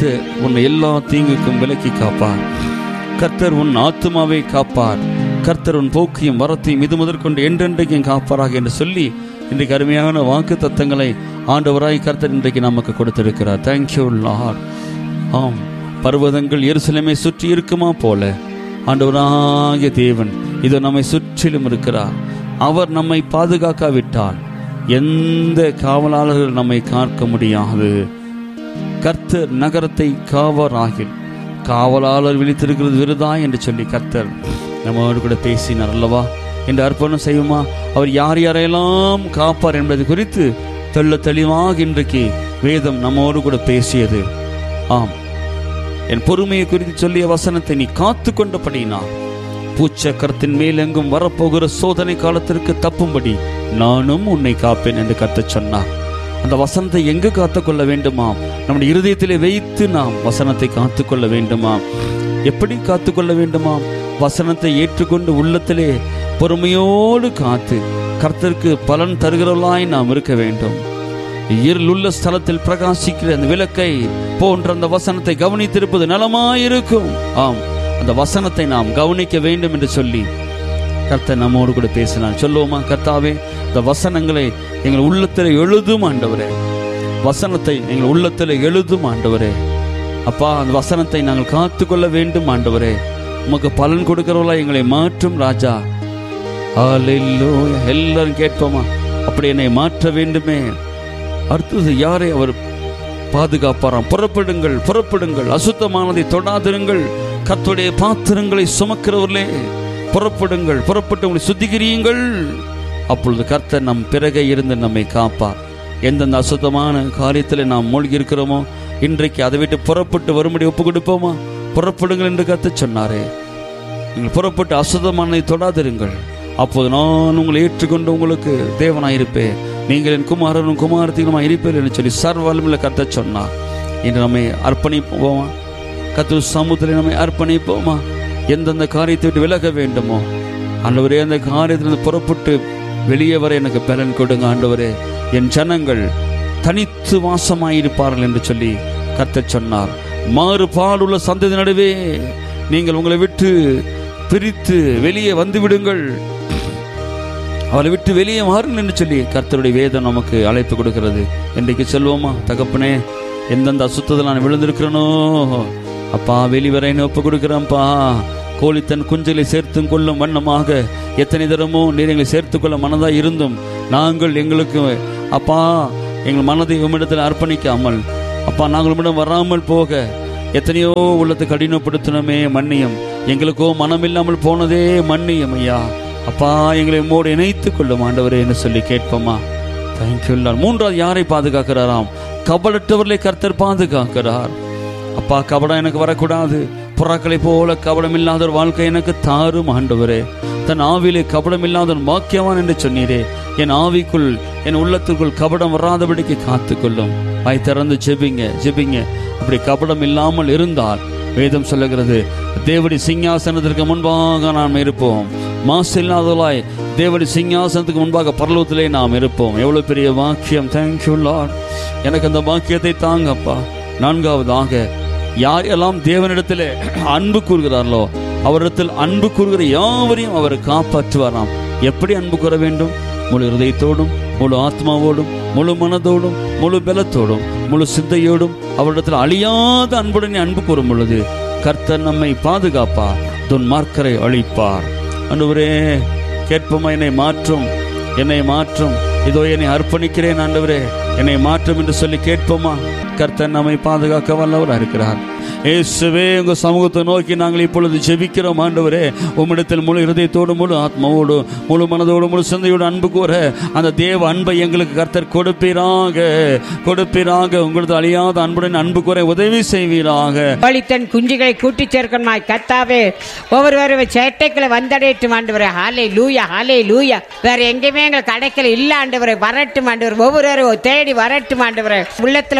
கர்த்தர் உன்னை எல்லா தீங்குக்கும் விலக்கி காப்பார் கர்த்தர் உன் ஆத்துமாவை காப்பார் கர்த்தர் உன் போக்கையும் வரத்தையும் இது முதற்கொண்டு என்றென்றைக்கும் காப்பாராக என்று சொல்லி இன்றைக்கு அருமையான வாக்கு தத்தங்களை ஆண்டவராய் கர்த்தர் இன்றைக்கு நமக்கு கொடுத்திருக்கிறார் தேங்க்யூ லார்ட் ஆம் பர்வதங்கள் எருசலேமை சுற்றி இருக்குமா போல ஆண்டவராகிய தேவன் இது நம்மை சுற்றிலும் இருக்கிறார் அவர் நம்மை பாதுகாக்காவிட்டால் எந்த காவலாளர்கள் நம்மை காக்க முடியாது கர்த்தர் நகரத்தை காவராகில் காவலாளர் விழித்திருக்கிறது விருதா என்று சொல்லி கர்த்தர் நம்மோடு கூட பேசினார் அல்லவா என்று அர்ப்பணம் செய்வோமா அவர் யார் யாரையெல்லாம் காப்பார் என்பது குறித்து தெள்ள தெளிவாக இன்றைக்கு வேதம் நம்மோடு கூட பேசியது ஆம் என் பொறுமையை குறித்து சொல்லிய வசனத்தை நீ காத்து கொண்டபடினா பூச்சக்கரத்தின் மேல் எங்கும் வரப்போகிற சோதனை காலத்திற்கு தப்பும்படி நானும் உன்னை காப்பேன் என்று கர்த்தர் சொன்னார் அந்த வசனத்தை எங்கு காத்துக்கொள்ள வேண்டுமாம் நம்முடைய இருதயத்திலே வைத்து நாம் வசனத்தை காத்துக்கொள்ள வேண்டுமாம் எப்படி காத்துக்கொள்ள வேண்டுமாம் வசனத்தை ஏற்றுக்கொண்டு உள்ளத்திலே பொறுமையோடு காத்து கர்த்தருக்கு பலன் தருகிறவர்களாய் நாம் இருக்க வேண்டும் இருளுள்ள ஸ்தலத்தில் பிரகாசிக்கிற அந்த விளக்கை போன்ற அந்த வசனத்தை கவனித்திருப்பது நலமாயிருக்கும் ஆம் அந்த வசனத்தை நாம் கவனிக்க வேண்டும் என்று சொல்லி கர்த்தர் நம்மோடு கூட பேசினார் சொல்லுவோமா கர்த்தாவே இந்த வசனங்களை எங்கள் உள்ளத்தில் எழுதும் ஆண்டவரே வசனத்தை எங்கள் உள்ளத்தில் எழுதும் ஆண்டவரே அப்பா அந்த வசனத்தை நாங்கள் காத்துக்கொள்ள வேண்டும் ஆண்டவரே உமக்கு பலன் கொடுக்கிறவளா எங்களை மாற்றும் ராஜா ஹalleluya எல்லாரும் கேட்போமா அப்படி என்னை மாற்ற வேண்டுமே அடுத்தது யாரை அவர் பாதுகாப்பாராம் புறப்படுங்கள் புறப்படுங்கள் அசுத்தமானதை தொடாதிருங்கள் கர்த்தருடைய பாத்திரங்களை சுமக்கிறவர்களே புறப்படுங்கள் புறப்பட்டு உங்களை சுத்திகரியுங்கள் அப்பொழுது கர்த்தர் நம் பிறகே இருந்து நம்மை காப்பார் எந்தெந்த அசுத்தமான காரியத்தில் நாம் மூழ்கி இருக்கிறோமோ இன்றைக்கு அதை விட்டு புறப்பட்டு வரும்படி ஒப்பு கொடுப்போமா புறப்படுங்கள் என்று கர்த்தர் சொன்னாரே நீங்கள் புறப்பட்டு அசுத்தமானதை தொடாதிருங்கள் அப்போது நான் உங்களை ஏற்றுக்கொண்டு உங்களுக்கு தேவனாயிருப்பேன் நீங்கள் என் குமாரனும் குமாரத்தினுமாய் இருப்பேன் என்று சொல்லி சர்வலமில்ல கத்த சொன்னார் இன்று நம்மை அர்ப்பணிப்போமா கத்து சமூகத்தில் நம்மை அர்ப்பணிப்போமா எந்தெந்த காரியத்தை விட்டு விலக வேண்டுமோ ஆண்டவரே அந்த காரியத்திலிருந்து புறப்பட்டு வெளியே வர எனக்கு பலன் கொடுங்க ஆண்டவரே என் ஜனங்கள் தனித்து வாசமாயிருப்பார்கள் என்று சொல்லி கர்த்தர் சொன்னார் மாறுபாடுள்ள சந்ததி நடுவே நீங்கள் உங்களை விட்டு பிரித்து வெளியே வந்து விடுங்கள் அவளை விட்டு வெளியே மாறுங்கள் என்று சொல்லி கர்த்தருடைய வேதம் நமக்கு அழைப்பு கொடுக்கிறது இன்றைக்கு சொல்வோமா தகப்பனே எந்தெந்த அசுத்தத்தில் நான் விழுந்திருக்கிறேனோ அப்பா வெளிவரைன்னு ஒப்பு கொடுக்குறேன்ப்பா கோழி தன் குஞ்சலை சேர்த்தும் கொள்ளும் வண்ணமாக எத்தனை தரமோ நீர் எங்களை சேர்த்துக்கொள்ள மனதாக இருந்தும் நாங்கள் எங்களுக்கு அப்பா எங்கள் மனதை உம்மிடத்தில் அர்ப்பணிக்காமல் அப்பா நாங்கள் உம்மிடம் வராமல் போக எத்தனையோ உள்ளத்தை கடினப்படுத்தினமே மன்னியம் எங்களுக்கோ மனம் இல்லாமல் போனதே மன்னியம் ஐயா அப்பா எங்களை உம்மோடு இணைத்துக் கொள்ளும் ஆண்டவரே என்று சொல்லி கேட்போமா தேங்க்யூ மூன்றாவது யாரை பாதுகாக்கிறாராம் கபடற்றவர்களை கர்த்தர் பாதுகாக்கிறார் அப்பா கபடம் எனக்கு வரக்கூடாது புறாக்களை போல கபடம் இல்லாத ஒரு வாழ்க்கை எனக்கு தாரும் ஆண்டவரே தன் ஆவிலே கபடம் இல்லாத ஒரு பாக்கியவான் என்று சொன்னீரே என் ஆவிக்குள் என் உள்ளத்துக்குள் கபடம் வராதபடிக்கு காத்துக்கொள்ளும் வாய் திறந்து ஜெபிங்க ஜெபிங்க அப்படி கபடம் இல்லாமல் இருந்தால் வேதம் சொல்லுகிறது தேவடி சிங்காசனத்திற்கு முன்பாக நாம் இருப்போம் மாசு இல்லாதவளாய் தேவடி சிங்காசனத்துக்கு முன்பாக பரலோகத்திலே நாம் இருப்போம் எவ்வளவு பெரிய வாக்கியம் தேங்க்யூ லார்ட் எனக்கு அந்த வாக்கியத்தை தாங்கப்பா நான்காவதாக யார் எல்லாம் தேவனிடத்திலே அன்பு கூறுகிறார்களோ அவரிடத்தில் அன்பு கூறுகிற யாவரையும் அவர் காப்பாற்றுவாராம் எப்படி அன்பு கூற வேண்டும் முழு இருதயத்தோடும் முழு ஆத்மாவோடும் முழு மனதோடும் முழு பலத்தோடும் முழு சிந்தையோடும் அவரிடத்தில் அழியாத அன்புடனே அன்பு கூறும் பொழுது கர்த்தர் நம்மை பாதுகாப்பார் துன்மார்க்கரை அழிப்பார் அன்றுவரே கேட்போமா என்னை மாற்றும் என்னை மாற்றும் இதோ என்னை அர்ப்பணிக்கிறேன் ஆண்டவரே என்னை மாற்றும் என்று சொல்லி கேட்போமா கர்த்தர் நம்மை பாதுகாக்க வல்லவராக இருக்கிறார் இயேசுவே உங்க சமூகத்தை நோக்கி நாங்கள் இப்பொழுது ஜெபிக்கிறோம் ஆண்டவரே உம்மிடத்தில் முழு இருதயத்தோடு முழு ஆத்மாவோடு முழு மனதோடு முழு சிந்தையோடு அன்பு கூற அந்த தேவ அன்பை எங்களுக்கு கர்த்தர் கொடுப்பீராக கொடுப்பீராக உங்களது அழியாத அன்புடன் அன்பு கூற உதவி செய்வீராக கோழி தன் குஞ்சுகளை கூட்டிச் சேர்க்கணுமாய் கத்தாவே ஒவ்வொருவரும் சேட்டைகளை வந்தடையட்டும் ஆண்டவரே ஹாலே லூயா ஹாலே லூயா வேற எங்கேயுமே எங்களுக்கு கிடைக்கல இல்ல ஆண்டவரே வரட்டும் ஆண்டவர் ஒவ்வொருவரும் தேடி வரட்டும் ஆண்டவரே உள்ளத்துல வசந்த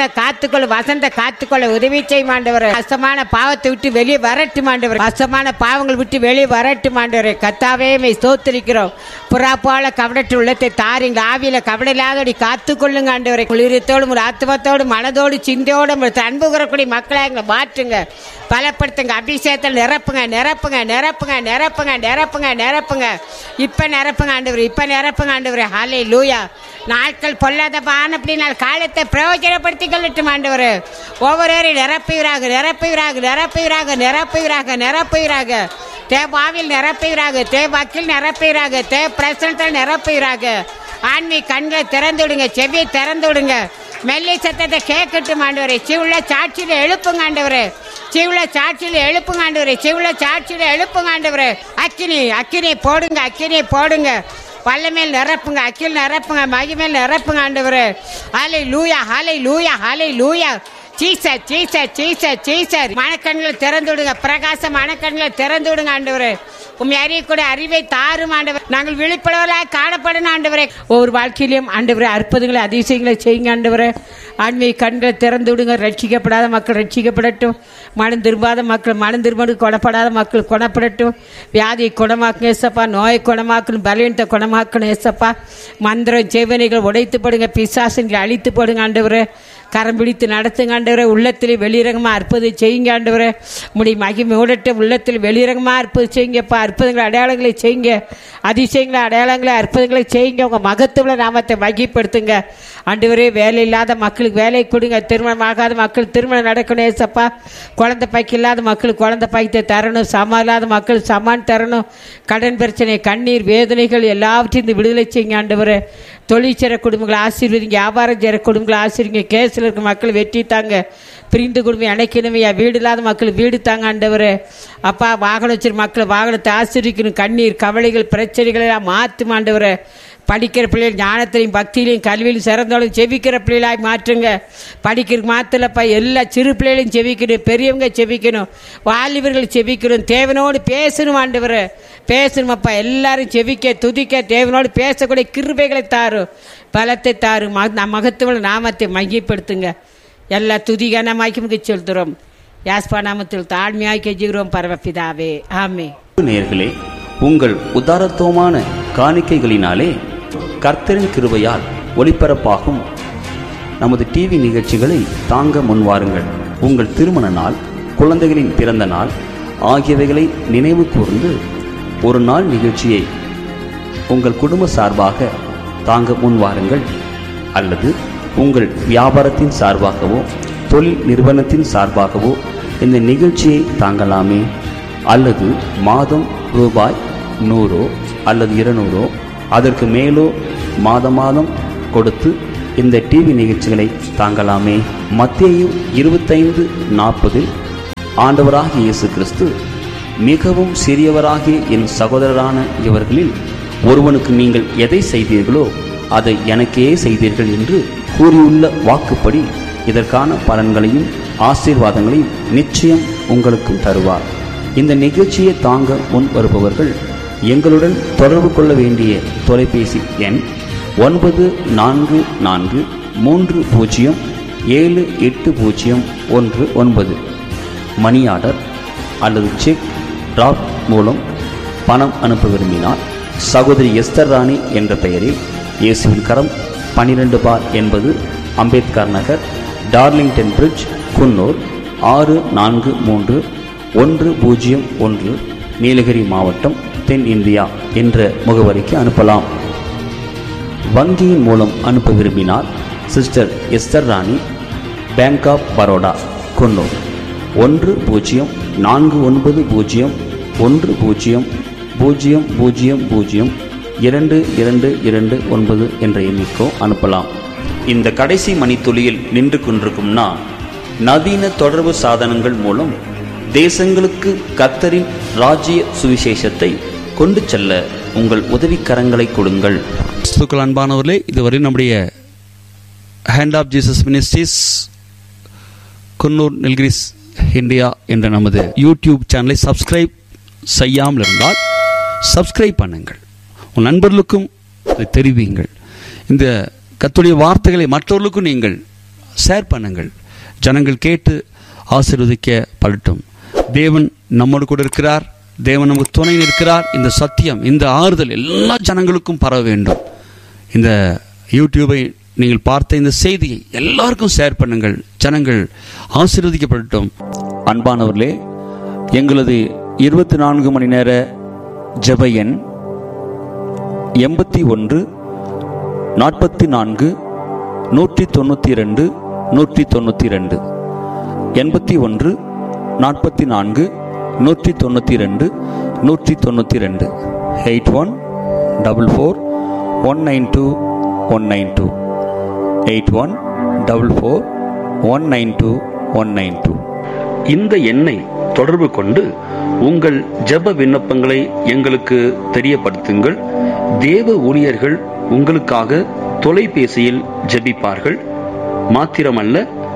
காத்துக்கொள்ள வசந்த காத்துக்கொள்ள உதவி செய்யும் ஆண்டவர் கஷ்டமான பாவத்தை விட்டு வெளியே வரட்டும் ஆண்டவர் கஷ்டமான பாவங்கள் விட்டு வெளியே வரட்டும் ஆண்டவர் கத்தாவே மை ஸ்தோத்திரிக்கிறோம் புறா போல கவடற்று உள்ளத்தை தாரிங்க ஆவியில கவடையில்லாதபடி காத்துக்கொள்ளுங்க ஆண்டவரை குளிரத்தோடும் ஒரு ஆத்மத்தோடு மனதோடு சிந்தையோடு உங்கள் அன்பு கூறக்கூடிய மக்களை எங்களை மாற்றுங்க பலப்படுத்துங்க அபிஷேகத்தில் நிரப்புங்க நிரப்புங்க நிரப்புங்க நிரப்புங்க நிரப்புங்க நிரப்புங்க இப்ப நிரப்புங்க ஆண்டவர் இப்ப நிரப்புங்க ஆண்டவர் ஹாலே லூயா நாட்கள் பொல்லாத பானப்படி நாள் காலத்தை பிரயோஜனப்படுத்திக் கொள்ளட்டும் ஆண்டவர் ஒவ்வொருவரையும் நிரப்புகிறாக நிரப்புகிறாக நிரப்புகிறாக நிரப்புகிறாக நிரப்புகிறாக தேவாவில் நிரப்புகிறாக தேவாக்கில் நிரப்புகிறாக தே பிரசனத்தில் நிரப்புகிறாக ஆன்மீ கண்களை திறந்து விடுங்க செவியை திறந்து விடுங்க மெல்லை சத்தத்தை கேட்கட்டும் ஆண்டவரே சிவுள்ள சாட்சியில எழுப்புங்க ஆண்டவரே சிவுள்ள சாட்சியில எழுப்புங்க ஆண்டவரே சிவுள்ள சாட்சியில எழுப்புங்க ஆண்டவரே அக்கினி அக்கினி போடுங்க அக்கினி போடுங்க வல்லமேல் நிரப்புங்க அக்கில் நிரப்புங்க மகிமேல் நிரப்புங்க ஆண்டவரே ஹாலை hallelujah hallelujah hallelujah சீசர் சீசர் சீசர் சீசர் மனக்கண்களை திறந்து விடுங்க பிரகாச மனக்கண்களை திறந்து விடுங்க ஆண்டவரே உண்மை அறியக்கூடிய அறிவை தாரும் ஆண்டவர் நாங்கள் விழிப்புணர்வலாக காணப்படணும் ஆண்டவரே ஒவ்வொரு வாழ்க்கையிலும் ஆண்டவரே அற்புதங்களை அதிசயங்களை செய்யுங்க ஆண்டவரே ஆன்மீக கண்களை திறந்து விடுங்க ரட்சிக்கப்படாத மக்கள் ரட்சிக்கப்படட்டும் மனம் திரும்பாத மக்கள் மனம் திரும்ப கொடப்படாத மக்கள் குணப்படட்டும் வியாதியை குணமாக்குங்க ஏசப்பா நோயை குணமாக்கணும் பலவீனத்தை குணமாக்கணும் ஏசப்பா மந்திரம் ஜெவனைகள் உடைத்து போடுங்க பிசாசன்களை அழித்து போடுங்க ஆண்டவரே கரம் பிடித்து நடத்துங்க ஆண்டவரே உள்ளத்தில் வெளிரங்கமாக அற்புதம் செய்யுங்க ஆண்டவரே முடி மகிமை ஓடட்டும் உள்ளத்தில் வெளிரங்கமாக அற்புதம் செய்யுங்கப்பா அற்புதங்களை அடையாளங்களை செய்யுங்க அதிசயங்களை அடையாளங்களை அற்புதங்களை செய்யுங்க உங்கள் மகத்துவ நாமத்தை மகிப்படுத்துங்க ஆண்டவரே வேலை இல்லாத மக்களுக்கு வேலை கொடுங்க திருமணம் ஆகாத மக்கள் திருமணம் நடக்கணும் ஏசப்பா குழந்தை பாய்க்கு இல்லாத மக்களுக்கு குழந்தை பாய்க்கத்தை தரணும் சமா இல்லாத மக்கள் சமான் தரணும் கடன் பிரச்சனை கண்ணீர் வேதனைகள் எல்லாவற்றையும் இந்த விடுதலை செய்யுங்க ஆண்டவரே தொழிற்சர குடும்பங்களை ஆசீர்வதிங்க வியாபாரம் செய்கிற குடும்பங்களை ஆசீர்வதிங்க கேஸில் இருக்க மக்கள் வெற்றி தாங்க பிரிந்து குடும்பம் இணைக்கணுமையா வீடு இல்லாத மக்கள் வீடு தாங்க ஆண்டவர் அப்பா வாகனம் வச்சிருக்க மக்கள் வாகனத்தை ஆசீர்விக்கணும் கண்ணீர் கவலைகள் பிரச்சனைகளை எல்லாம் மாற்றும் ஆண்டவர் படிக்கிற பிள்ளைகள் ஞானத்திலையும் பக்தியிலையும் கல்வியிலும் சிறந்தாலும் செவிக்கிற பிள்ளைகளாய் மாற்றுங்க படிக்கிறதுக்கு மாத்திரப்பா எல்லா சிறு பிள்ளைகளையும் செவிக்கணும் பெரியவங்க செவிக்கணும் வாலிபர்கள் செவிக்கணும் தேவனோடு பேசணும் ஆண்டவர் பேசணுமப்பா எல்லாரும் செவிக்க துதிக்க தேவனோடு பேசக்கூடிய கிருபைகளை தாரும் பலத்தை தாரும் மக மகத்துவ நாமத்தை மையப்படுத்துங்க எல்லா துதிகான மகிமுக்கு செலுத்துகிறோம் யாஸ்பா நாமத்தில் தாழ்மையாய் கெஞ்சுகிறோம் பரமபிதாவே ஆமே நேர்களே உங்கள் உதாரத்துவமான காணிக்கைகளினாலே கர்த்தரின் கிருபையால் ஒளிபரப்பாகும் நமது டிவி நிகழ்ச்சிகளை தாங்க முன்வாருங்கள் உங்கள் திருமண நாள் குழந்தைகளின் பிறந்த நாள் ஆகியவைகளை நினைவு கூர்ந்து ஒரு நாள் நிகழ்ச்சியை உங்கள் குடும்ப சார்பாக தாங்க முன்வாருங்கள் அல்லது உங்கள் வியாபாரத்தின் சார்பாகவோ தொழில் நிறுவனத்தின் சார்பாகவோ இந்த நிகழ்ச்சியை தாங்கலாமே அல்லது மாதம் ரூபாய் நூறோ அல்லது இருநூறோ அதற்கு மேலோ மாத மாதம் கொடுத்து இந்த டிவி நிகழ்ச்சிகளை தாங்கலாமே மத்தேயு இருபத்தைந்து நாற்பதில் ஆண்டவராகிய இயேசு கிறிஸ்து மிகவும் சிறியவராகிய என் சகோதரரான இவர்களில் ஒருவனுக்கு நீங்கள் எதை செய்தீர்களோ அதை எனக்கே செய்தீர்கள் என்று கூறியுள்ள வாக்குப்படி இதற்கான பலன்களையும் ஆசீர்வாதங்களையும் நிச்சயம் உங்களுக்கும் தருவார் இந்த நிகழ்ச்சியை தாங்க முன் வருபவர்கள் எங்களுடன் தொடர்பு கொள்ள வேண்டிய தொலைபேசி எண் ஒன்பது நான்கு நான்கு மூன்று பூஜ்ஜியம் ஏழு எட்டு பூஜ்ஜியம் ஒன்று ஒன்பது மணி ஆர்டர் அல்லது செக் டிராப் மூலம் பணம் அனுப்ப விரும்பினால் சகோதரி எஸ்தர் ராணி என்ற பெயரில் இயேசுவின் கரம் பன்னிரண்டு பார் என்பது அம்பேத்கர் நகர் டார்லிங்டன் பிரிட்ஜ் குன்னூர் ஆறு நான்கு மூன்று ஒன்று பூஜ்ஜியம் ஒன்று நீலகிரி மாவட்டம் தென் இந்தியா என்ற முகவரிக்கு அனுப்பலாம் வங்கியின் மூலம் அனுப்ப விரும்பினால் sister Esther Rani Bank of Baroda Coonoor ஒன்று பூஜ்ஜியம் நான்கு ஒன்பது பூஜ்ஜியம் ஒன்று பூஜ்ஜியம் பூஜ்ஜியம் பூஜ்ஜியம் பூஜ்ஜியம் இரண்டு இரண்டு இரண்டு ஒன்பது என்ற எண்ணிக்கோ அனுப்பலாம் இந்த கடைசி மணித்துளியில் நின்று கொண்டிருக்கும் நான் நவீன தொடர்பு சாதனங்கள் மூலம் தேசங்களுக்கு கத்தரின் ராஜ்ய சுவிசேஷத்தை கொண்டு செல்ல உங்கள் உதவிக்கரங்களை கொடுங்கள் கிறிஸ்துக்கள் அன்பானவர்களே இதுவரை நம்முடைய Hand of Jesus Ministries Coonoor Nilgiris India என்ற நமது யூடியூப் சேனலை சப்ஸ்கிரைப் செய்யாமல் இருந்தால் சப்ஸ்கிரைப் பண்ணுங்கள் உன் நண்பர்களுக்கும் இதை தெரிவியுங்கள் இந்த கத்துடைய வார்த்தைகளை மற்றவர்களுக்கும் நீங்கள் ஷேர் பண்ணுங்கள் ஜனங்கள் கேட்டு ஆசீர்வதிக்கப்படட்டும் தேவன் நம்மோடு கூட இருக்கிறார் தேவன் நமக்கு துணை இருக்கிறார் இந்த சத்தியம் இந்த ஆறுதல் எல்லா ஜனங்களுக்கும் பரவ வேண்டும் இந்த யூடியூபை நீங்கள் பார்த்த இந்த செய்தியை எல்லாருக்கும் ஷேர் பண்ணுங்கள் ஜனங்கள் ஆசீர்வதிக்கப்படட்டும் அன்பானவர்களே எங்களது இருபத்தி நான்கு மணி நேர ஜெப எண் எண்பத்தி ஒன்று நாற்பத்தி நான்கு நூற்றி தொண்ணூற்றி ரெண்டு நூற்றி தொண்ணூற்றி ரெண்டு எண்பத்தி ஒன்று நாற்பத்தி நான்கு நூற்றி தொண்ணூற்றி ரெண்டு நூற்றி தொண்ணூற்றி ரெண்டு eight one double four one nine two one nine two eight one double four one nine two one nine two இந்த எண்ணை தொடர்பு கொண்டு உங்கள் ஜெப விண்ணப்பங்களை எங்களுக்கு தெரியப்படுத்துங்கள் தேவ ஊழியர்கள் உங்களுக்காக தொலைபேசியில் ஜெபிப்பார்கள் மாத்திரமல்ல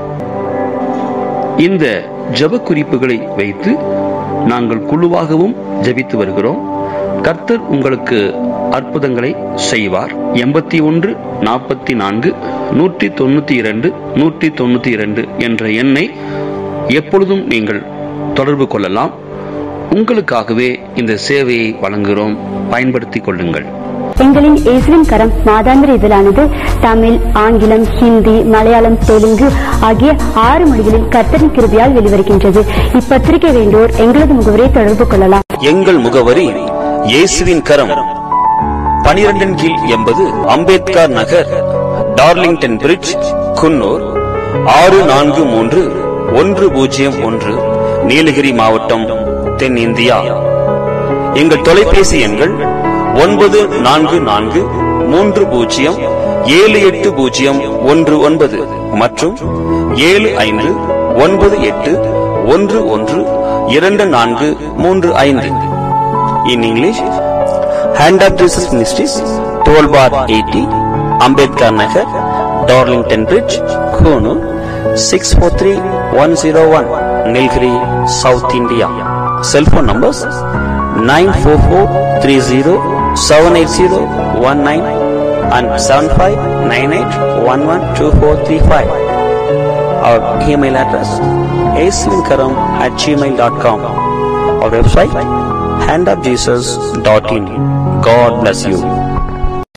இந்த ஜெப குறிப்புகளை வைத்து நாங்கள் குழுவாகவும் ஜெபித்து வருகிறோம் கர்த்தர் உங்களுக்கு அற்புதங்களை செய்வார் எண்பத்தி ஒன்று நாற்பத்தி நான்கு நூற்றி தொண்ணூத்தி இரண்டு நூற்றி தொண்ணூத்தி இரண்டு என்ற எண்ணை எப்பொழுதும் நீங்கள் தொடர்பு கொள்ளலாம் உங்களுக்காகவே இந்த சேவையை வழங்குகிறோம் பயன்படுத்திக் கொள்ளுங்கள் எங்களின் இயேசுவின் கரம் மாதாந்திர இதழானது தமிழ் ஆங்கிலம் ஹிந்தி மலையாளம் தெலுங்கு ஆகிய ஆறு மொழிகளில் கர்த்தரின் கிருபையால் வெளிவருகின்றது இப்பத்திரிகை வேண்டோர் எங்களது முகவரை தொடர்பு கொள்ளலாம் எங்கள் முகவரி இயேசுவின் கரம் பனிரெண்டின் கீழ் எண்பது அம்பேத்கர் நகர் டார்லிங்டன் பிரிட்ஜ் குன்னூர் ஆறு நான்கு மூன்று ஒன்று பூஜ்ஜியம் ஒன்று நீலகிரி மாவட்டம் தென்னிந்தியா எங்கள் தொலைபேசி எண்கள் ஒன்பது நான்கு நான்கு மூன்று பூஜ்ஜியம் ஏழு எட்டு பூஜ்ஜியம் ஒன்று ஒன்பது மற்றும் ஏழு ஐந்து ஒன்பது எட்டு ஒன்று ஒன்று இரண்டு நான்கு மூன்று ஐந்து in English Hand of Jesus Ministries twelve bar eighty Ambedkar Nagar Darlington Bridge Coonoor six four three one zero one Nilgiri South India cellphone numbers nine four four three zero seven eight zero one nine and seven five nine eight one one two four three five our email address ஏசுவின்கரம் at Gmail dot com our website handofjesus.in. God bless you.